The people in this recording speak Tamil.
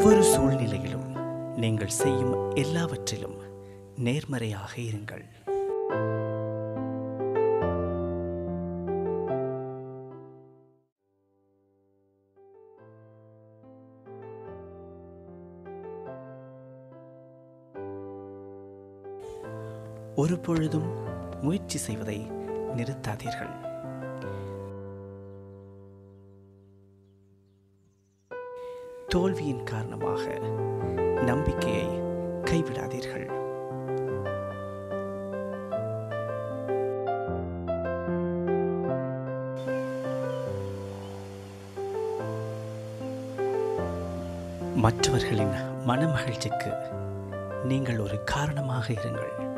ஒவ்வொரு சூழ்நிலையிலும் நீங்கள் செய்யும் எல்லாவற்றிலும் நேர்மறையாக இருங்கள் ஒரு பொழுதும் முயற்சி செய்வதை நிறுத்தாதீர்கள் தோல்வியின் காரணமாக நம்பிக்கையை கைவிடாதீர்கள் மற்றவர்களின் மனமகிழ்ச்சிக்கு நீங்கள் ஒரு காரணமாக இருங்கள்